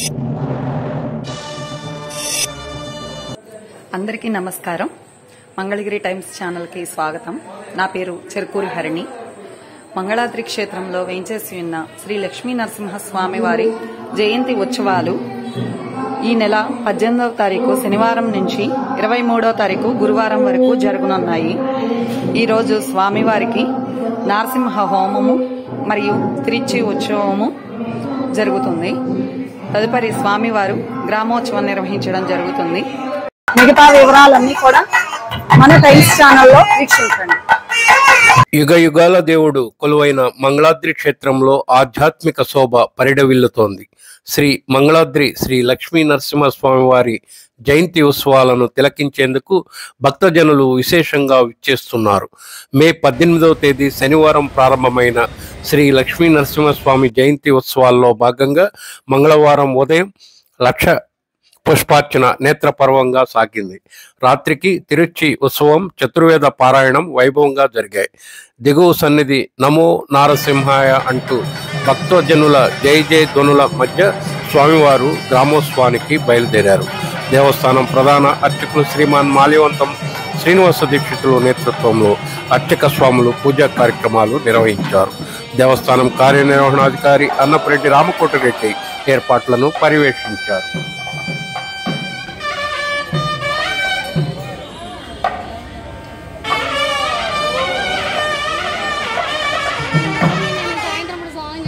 అందరికీ నమస్కారం మంగళగిరి టైమ్స్ ఛానల్కి స్వాగతం నా పేరు చెరుకూరి హరిణి మంగళాద్రి క్షేత్రంలో వేంచేసి ఉన్న శ్రీ లక్ష్మీ నరసింహస్వామి వారి జయంతి ఉత్సవాలు ఈ నెల పద్దెనిమిదవ తారీఖు శనివారం నుంచి ఇరవై మూడవ తారీఖు గురువారం వరకు జరగనున్నాయి ఈరోజు స్వామివారికి నరసింహ హోమము మరియు తిరిచి ఉత్సవము జరుగుతుంది తదుపరి స్వామివారు గ్రామోత్సవం నిర్వహించడం జరుగుతుంది మిగతా వివరాలన్నీ కూడా మన టైమ్స్ ఛానల్లో వీక్షించండి యుగ యుగాల దేవుడు కొలువైన మంగళాద్రి క్షేత్రంలో ఆధ్యాత్మిక శోభ పరిడవిల్లుతోంది శ్రీ మంగళాద్రి శ్రీ లక్ష్మీ నరసింహస్వామి వారి జయంతి ఉత్సవాలను తిలకించేందుకు భక్తజనులు విశేషంగా విచ్చేస్తున్నారు మే పద్దెనిమిదవ తేదీ శనివారం ప్రారంభమైన శ్రీ లక్ష్మీ నరసింహస్వామి జయంతి ఉత్సవాల్లో భాగంగా మంగళవారం ఉదయం లక్ష పుష్పార్చన నేత్రపర్వంగా సాగింది రాత్రికి తిరుచి ఉత్సవం చతుర్వేద పారాయణం వైభవంగా జరిగాయి దిగువ సన్నిధి నమో నారసింహాయ అంటూ భక్తజనుల జై జయ ధ్వనుల మధ్య స్వామివారు గ్రామోత్సవానికి బయలుదేరారు దేవస్థానం ప్రధాన అర్చకులు శ్రీమాన్ మాల్యవంతం శ్రీనివాస దీక్షితుల నేతృత్వంలో అర్చక స్వాములు పూజా కార్యక్రమాలు నిర్వహించారు దేవస్థానం కార్యనిర్వహణాధికారి అన్నపరెడ్డి రామకోటిరెడ్డి ఏర్పాట్లను పర్యవేక్షించారు సాయంత్రం కూడా సాంగ్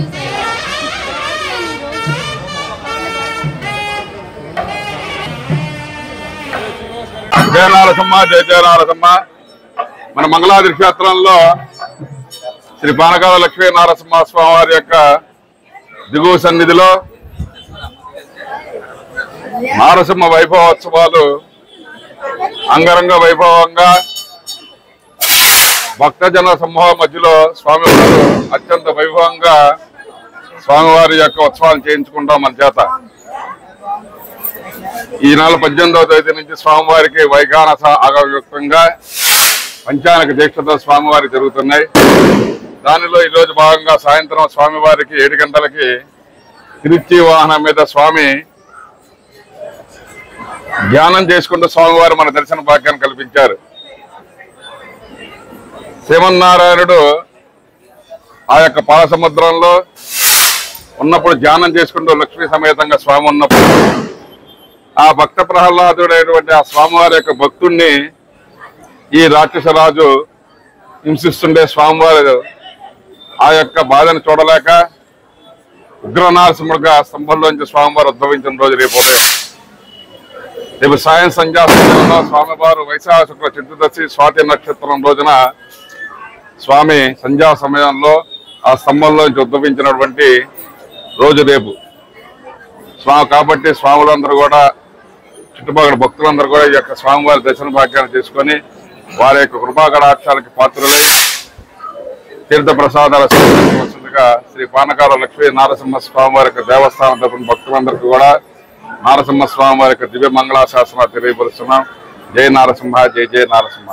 జయ నారసమ్మ జయ జయ నారసమ్మ మన మంగళాద్రి క్షేత్రంలో శ్రీ పానకాల లక్ష్మీ నారసింహ స్వామి వారి యొక్క దిగువ సన్నిధిలో నారసింహ వైభవోత్సవాలు అంగరంగ వైభవంగా భక్తజన సమూహం మధ్యలో స్వామివారు అత్యంత వైభవంగా స్వామివారి యొక్క ఉత్సవాలు చేయించుకుంటాం మన చేత ఈ నెల పద్దెనిమిదవ తేదీ నుంచి స్వామివారికి వైఖానస ఆగయుక్తంగా పంచానక దీక్షతో స్వామివారికి జరుగుతున్నాయి దానిలో ఈ రోజు భాగంగా సాయంత్రం స్వామివారికి ఏడు గంటలకి తిరుచి వాహనం మీద స్వామి ధ్యానం చేసుకుంటూ స్వామివారు మన దర్శన భాగ్యాన్ని కల్పించారు శ్రీమన్నారాయణుడు ఆ యొక్క పాలసముద్రంలో ఉన్నప్పుడు ధ్యానం చేసుకుంటూ లక్ష్మీ సమేతంగా స్వామి ఉన్నప్పుడు ఆ భక్త ప్రహ్లాదుడైనటువంటి ఆ స్వామివారి యొక్క భక్తుణ్ణి ఈ రాక్షసరాజు హింసిస్తుండే స్వామివారు ఆ యొక్క బాధను చూడలేక ఉగ్రనారసింహుడుగా స్తంభంలోంచి స్వామివారు ఉద్భవించిన రోజు రేపు ఉదయం రేపు సాయం సంధ్యా సమయంలో స్వామివారు వైశాఖ శుక్ల చతుర్దశి స్వాతి నక్షత్రం రోజున స్వామి సంధ్యా సమయంలో ఆ స్తంభంలోంచి ఉద్భవించినటువంటి రోజు రేపు స్వామి కాబట్టి స్వాములందరూ కూడా చుట్టుపక్కల భక్తులందరూ కూడా ఈ యొక్క స్వామివారి దర్శన భాగ్యాన్ని తీసుకొని వారి యొక్క కృపాకటాక్షాలకి పాత్రులై తీర్థ ప్రసాదాల స్వీకరించవలసిందిగా శ్రీ పానకాల లక్ష్మీ నారసింహ స్వామి వారి యొక్క దేవస్థానం తరపున భక్తులందరికీ కూడా నారసింహ స్వామి వారి యొక్క దివ్య మంగళాశాసన తెలియపరుస్తున్నాం జై నారసింహ జై జై నారసింహ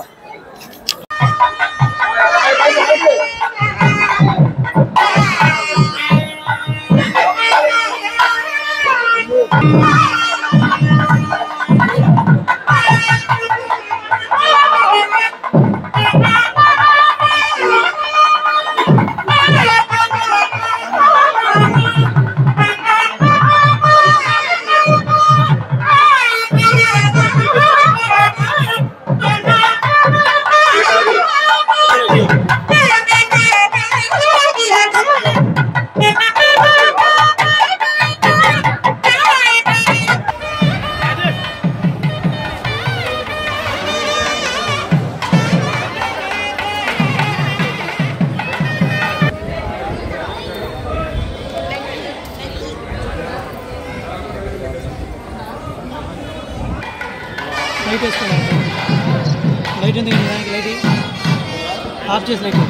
లైట్ వేసుకోవాలి లైట్ ఎందుకు దానికి లైట్ ఆఫ్ చేసి లైట్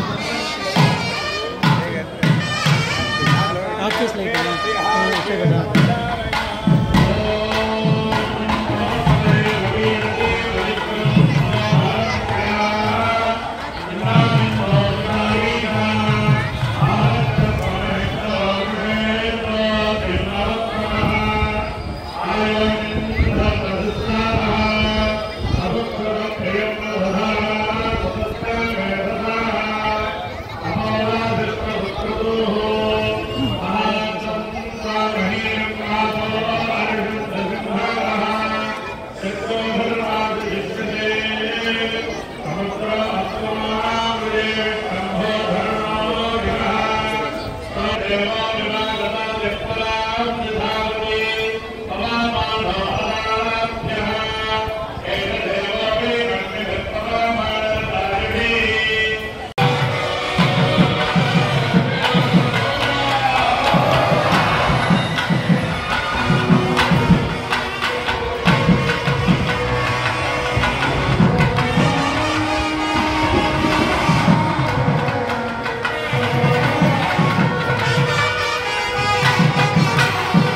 ఆఫ్ చేసి లైట్ వచ్చే కదా శ్రీ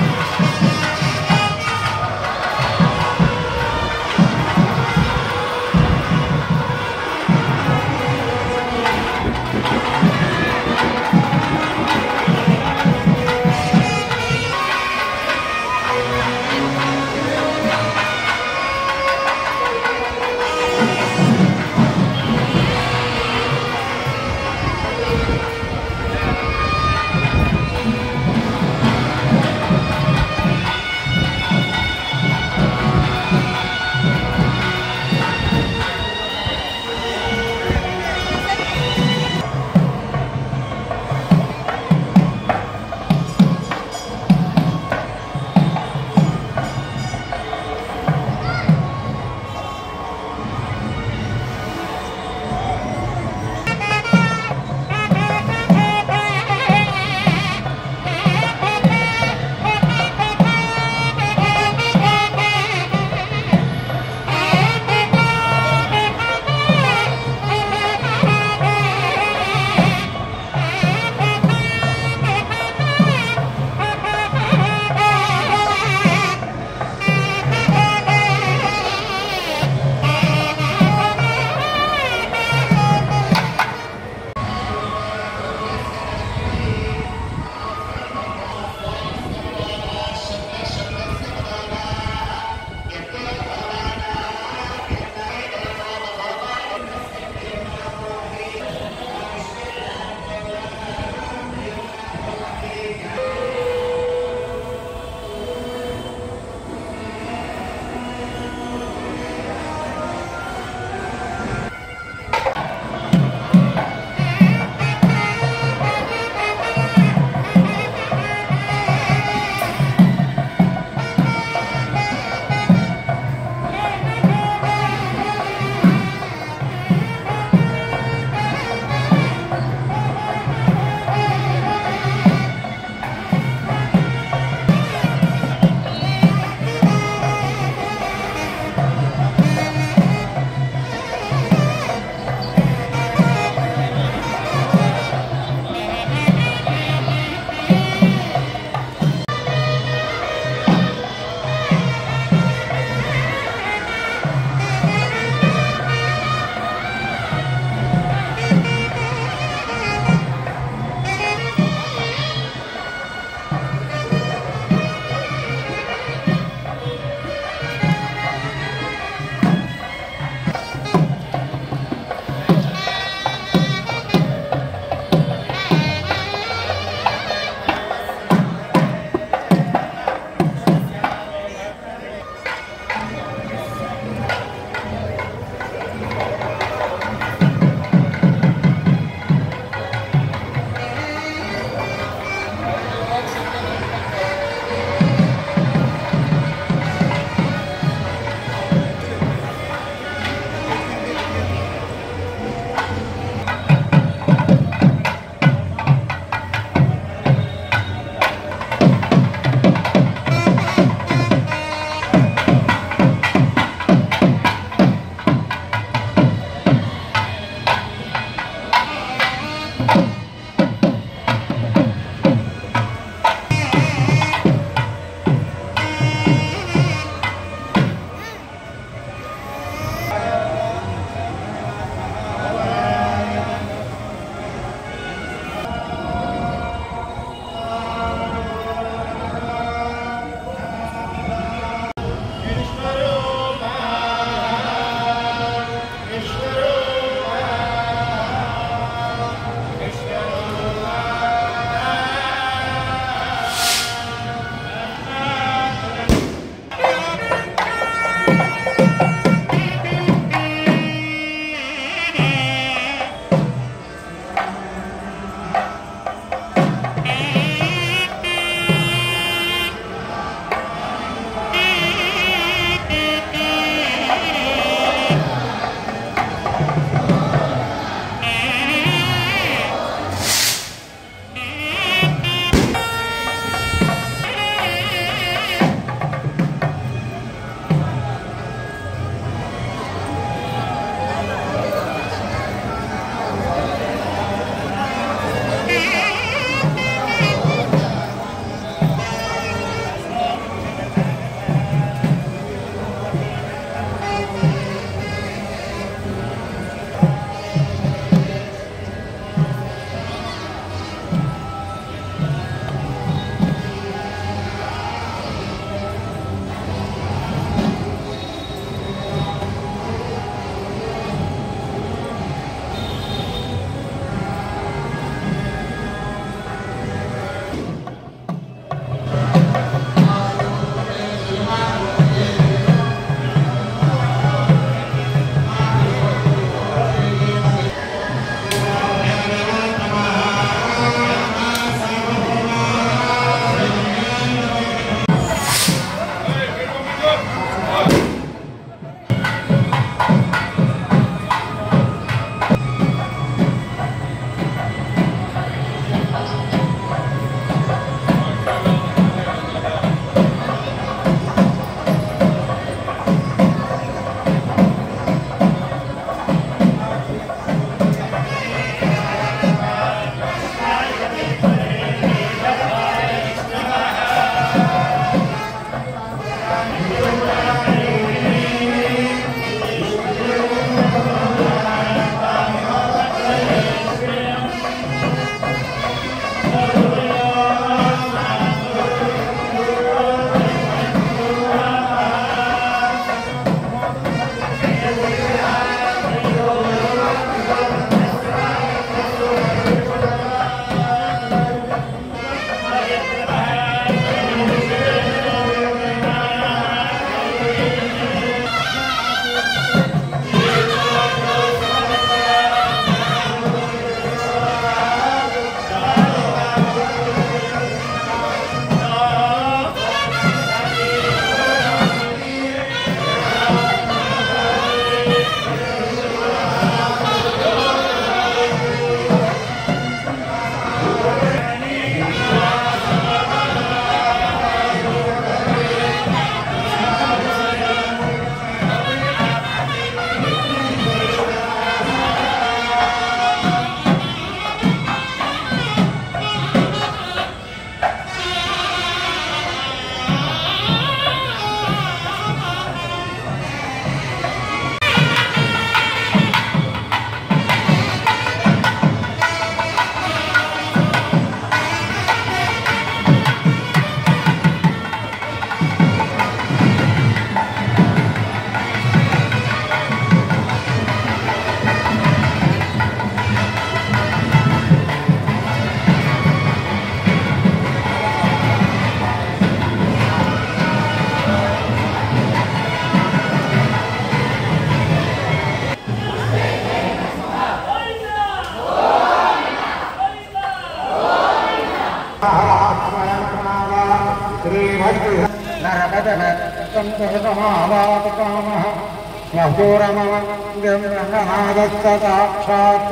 సాక్షాత్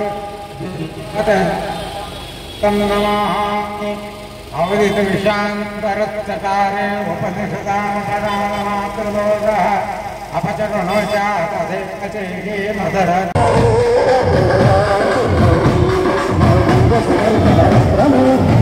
తన్నమామి అవదిత విషాంతరచ్చకారే ఉపనిషదామపరామాతృలోక అపచరణో చాతదే మదర Thank you.